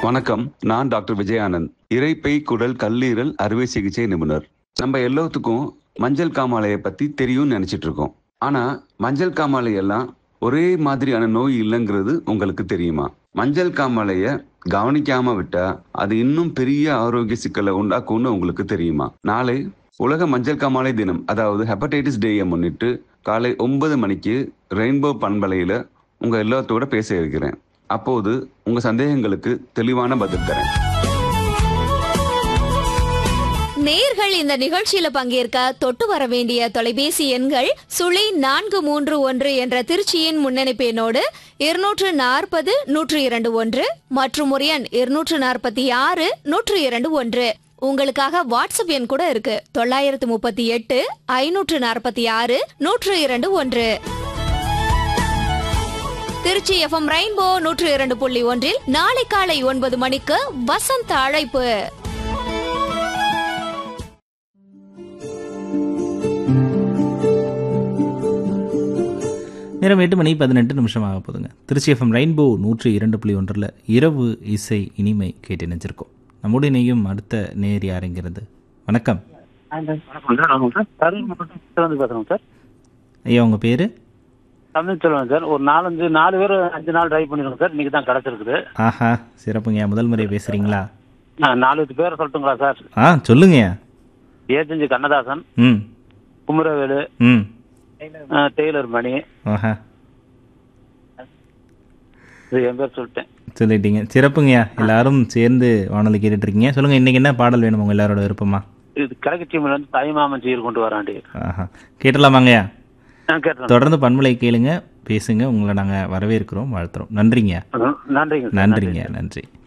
வணக்கம் நான் டாக்டர் விஜயானந்த் இரைப்பை குடல் கல்லீரல் அறுவை சிகிச்சை நிபுணர் நம்ம எல்லாத்துக்கும் மஞ்சள் காமாலையை பத்தி தெரியும்னு நினைச்சிட்டு இருக்கோம் ஆனா மஞ்சள் காமாலை எல்லாம் ஒரே மாதிரியான நோய் இல்லைங்கிறது உங்களுக்கு தெரியுமா மஞ்சள் காமாலைய கவனிக்காம விட்டா அது இன்னும் பெரிய ஆரோக்கிய சிக்கலை உண்டாக்கும்னு உங்களுக்கு தெரியுமா நாளை உலக மஞ்சள் காமாலை தினம் அதாவது ஹெப்படைட்டிஸ் டேயை முன்னிட்டு காலை ஒன்பது மணிக்கு ரெயின்போ பண்பலையில உங்க எல்லாத்தோட பேச இருக்கிறேன் அப்போது உங்க சந்தேகங்களுக்கு தெளிவான பதில் தரேன் நேர்கள் இந்த நிகழ்ச்சியில பங்கேற்க தொட்டு வர வேண்டிய தொலைபேசி எண்கள் சுழி நான்கு மூன்று ஒன்று என்ற திருச்சியின் முன்னணிப்பு எண்ணோடு இருநூற்று நாற்பது நூற்று இரண்டு ஒன்று மற்றும் ஒரு எண் இருநூற்று நாற்பத்தி ஆறு நூற்று இரண்டு ஒன்று உங்களுக்காக வாட்ஸ்அப் எண் கூட இருக்கு தொள்ளாயிரத்து முப்பத்தி எட்டு ஐநூற்று நாற்பத்தி ஆறு நூற்று இரண்டு ஒன்று திருச்சி எஃப்எம் ரெயின்போ நூற்று இரண்டு புள்ளி ஒன்றில் நாளை காலை ஒன்பது மணிக்கு வசந்த அழைப்பு நேரம் எட்டு மணி பதினெட்டு நிமிஷம் ஆக போதுங்க திருச்சி எஃப்எம் ரெயின்போ நூற்றி இரண்டு புள்ளி ஒன்றில் இரவு இசை இனிமை கேட்டு நினைச்சிருக்கோம் நம்முடைய இணையும் அடுத்த நேர் யாருங்கிறது வணக்கம் வணக்கம் சார் வணக்கம் சார் கரூர் மாவட்டம் வந்து பேசுகிறோம் சார் ஐயா உங்கள் பேர் தமிழ் செல்வன் சார் ஒரு நாலஞ்சு நாலு பேர் அஞ்சு நாள் ட்ரை பண்ணிருக்கோம் சார் இன்னைக்கு தான் கிடச்சிருக்குது ஆஹா சிறப்புங்கய்யா முதல் முறை பேசுகிறீங்களா நான் நாலு பேர் சொல்லட்டுங்களா சார் ஆ சொல்லுங்கய்யா ஏஜெஞ்சி கண்ணதாசன் ம் குமரவேலு ம் அஹ், டெய்லர் மணி ஆஹா இது என் பேர் சொல்லிட்டேன் சொல்லிட்டீங்க சிறப்புங்கய்யா எல்லாரும் சேர்ந்து வானொலி கேட்டுட்டு இருக்கீங்க சொல்லுங்கள் இன்றைக்கி என்ன பாடல் வேணும் உங்கள் எல்லாரோட விருப்பமா இது கிழக்கு டீம்ல வந்து தாய்மாமன் சீர் கொண்டு வராண்டி ஆஹா கேட்டலாமாங்கய்யா நான் கேட்டேன் தொடர்ந்து பண்பலை கேளுங்க பேசுங்க உங்களை நாங்கள் வரவேற்கிறோம் வாழ்த்துறோம் நன்றிங்கய்யா நன்றிங்க சார், நன்றிங்க நன்றி